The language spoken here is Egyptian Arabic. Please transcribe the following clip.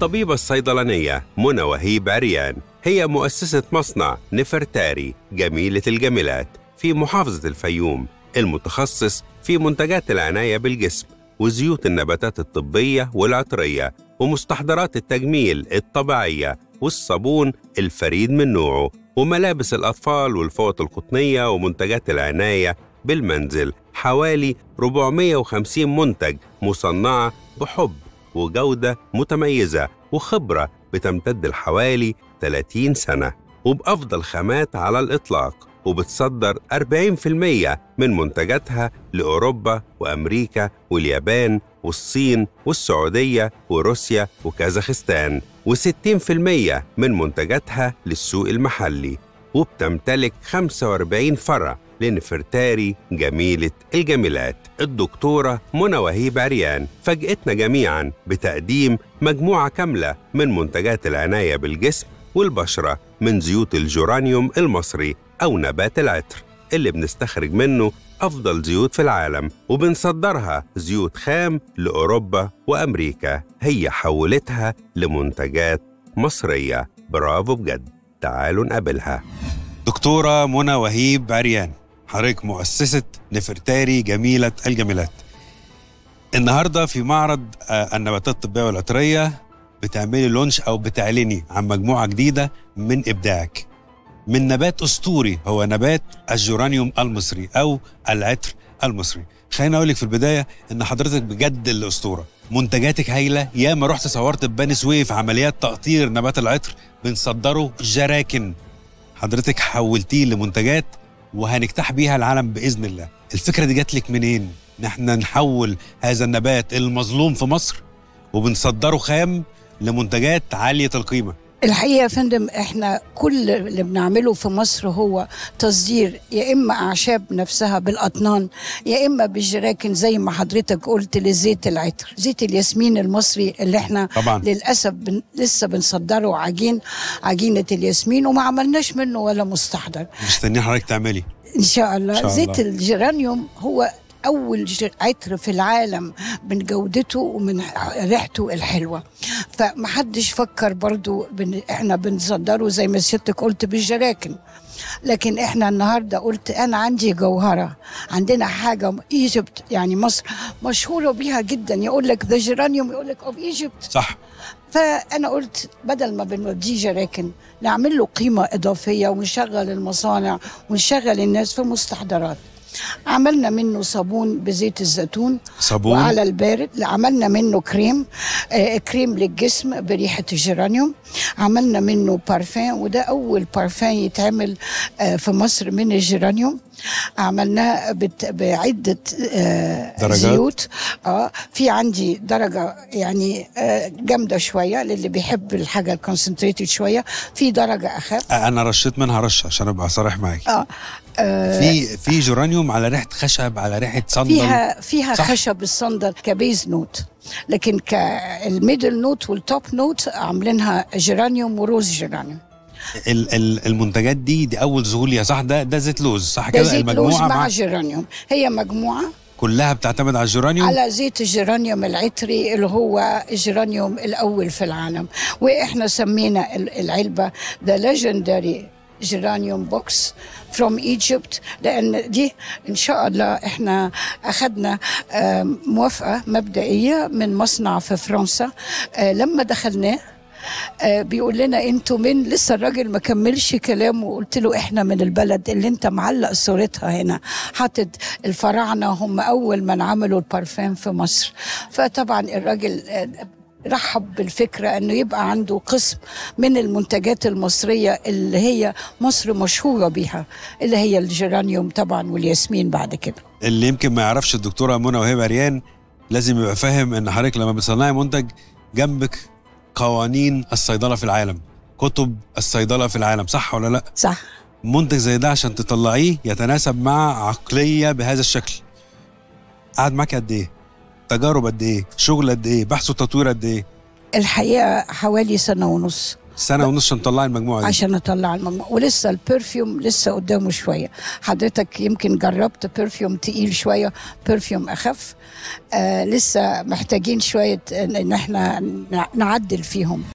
الطبيبة الصيدلانية منى وهيب عريان هي مؤسسة مصنع نفرتاري جميلة الجميلات في محافظة الفيوم المتخصص في منتجات العناية بالجسم وزيوت النباتات الطبية والعطرية ومستحضرات التجميل الطبيعية والصابون الفريد من نوعه وملابس الأطفال والفوط القطنية ومنتجات العناية بالمنزل حوالي 450 منتج مصنعة بحب وجودة متميزة وخبرة بتمتد لحوالي 30 سنة وبأفضل خامات على الإطلاق وبتصدر 40% من منتجاتها لأوروبا وأمريكا واليابان والصين والسعودية وروسيا وكازاخستان و60% من منتجاتها للسوق المحلي وبتمتلك 45 فرع لنفرتاري جميلة الجميلات الدكتورة منى وهيب عريان فاجئتنا جميعا بتقديم مجموعة كاملة من منتجات العناية بالجسم والبشرة من زيوت الجورانيوم المصري أو نبات العطر اللي بنستخرج منه أفضل زيوت في العالم وبنصدرها زيوت خام لأوروبا وأمريكا هي حولتها لمنتجات مصرية برافو بجد تعالوا نقابلها دكتورة منى وهيب عريان حضرتك مؤسسة نفرتاري جميلة الجميلات النهاردة في معرض آه، النباتات الطبية والعطرية بتعملي لونش أو بتعلني عن مجموعة جديدة من إبداعك من نبات أسطوري هو نبات الجورانيوم المصري أو العطر المصري خليني أقول لك في البداية إن حضرتك بجد الأسطورة منتجاتك هايلة ياما رحت صورت ببني سويف عمليات تقطير نبات العطر بنصدره جراكن حضرتك حولتيه لمنتجات وهنجتاح بيها العالم باذن الله الفكره دي جات لك منين ان احنا نحول هذا النبات المظلوم في مصر وبنصدره خام لمنتجات عاليه القيمه الحقيقه يا فندم احنا كل اللي بنعمله في مصر هو تصدير يا اما اعشاب نفسها بالاطنان يا اما بالجراكن زي ما حضرتك قلت لزيت العطر زيت الياسمين المصري اللي احنا طبعا للاسف بن لسه بنصدره عجين عجينه الياسمين وما عملناش منه ولا مستحضر مستنيين حضرتك تعملي ان شاء الله, إن شاء زيت الله. الجرانيوم هو اول ج- عطر في العالم من جودته ومن ريحته الحلوه فمحدش فكر برضو بن احنا بنصدره زي ما سيادتك قلت بالجراكن لكن احنا النهارده قلت انا عندي جوهره عندنا حاجه ايجيبت يعني مصر مشهوره بيها جدا يقول لك ذا جيرانيوم يقول لك اوف ايجيبت صح فانا قلت بدل ما بنوديه جراكن نعمل له قيمه اضافيه ونشغل المصانع ونشغل الناس في مستحضرات عملنا منه صابون بزيت الزيتون صابون وعلى البارد لا، عملنا منه كريم آه كريم للجسم بريحه الجيرانيوم عملنا منه بارفان وده اول بارفان يتعمل آه في مصر من الجيرانيوم عملناه بت- بعده آه درجات؟ زيوت اه في عندي درجه يعني آه جامده شويه للي بيحب الحاجه الكونسنتريتد شويه في درجه اخف انا رشيت منها رشه عشان ابقى صريح معاك اه, آه في في جورانيوم على ريحه خشب على ريحه صندل فيها فيها صح. صح. خشب الصندل كبيز نوت لكن كالميدل نوت والتوب نوت عاملينها جيرانيوم وروز جيرانيوم ال- ال- المنتجات دي دي اول ظهور ليها صح ده ده زيت لوز صح ده كده زيت لوز المجموعه مع مع جيرانيوم هي مجموعه كلها بتعتمد على الجورانيوم على زيت الجيرانيوم العطري اللي هو الجيرانيوم الاول في العالم واحنا سمينا ال- العلبه ذا ليجندري جيرانيوم بوكس فروم ايجيبت لان دي ان شاء الله احنا اخذنا آم، موافقه مبدئيه من مصنع في فرنسا آه، لما دخلناه آه، بيقول لنا انتوا من لسه الراجل ما كملش كلامه وقلت له احنا من البلد اللي انت معلق صورتها هنا حاطط الفراعنه هم اول من عملوا البارفان في مصر فطبعا الراجل آه، رحب بالفكرة أنه يبقى عنده قسم من المنتجات المصرية اللي هي مصر مشهورة بيها اللي هي الجيرانيوم طبعا والياسمين بعد كده اللي يمكن ما يعرفش الدكتوره منى وهي عريان لازم يبقى فاهم ان حضرتك لما بتصنعي منتج جنبك قوانين الصيدله في العالم كتب الصيدله في العالم صح ولا لا صح منتج زي ده عشان تطلعيه يتناسب مع عقليه بهذا الشكل قعد معاك قد ايه تجارب قد ايه شغل قد ايه بحث وتطوير قد ايه الحقيقة حوالي سنة ونص سنه ونص عشان تطلعي المجموعه دي عشان اطلع المجموعة ولسه البرفيوم لسه قدامه شويه حضرتك يمكن جربت برفيوم تقيل شويه برفيوم اخف آه لسه محتاجين شويه ان إن احنا نعدل فيهم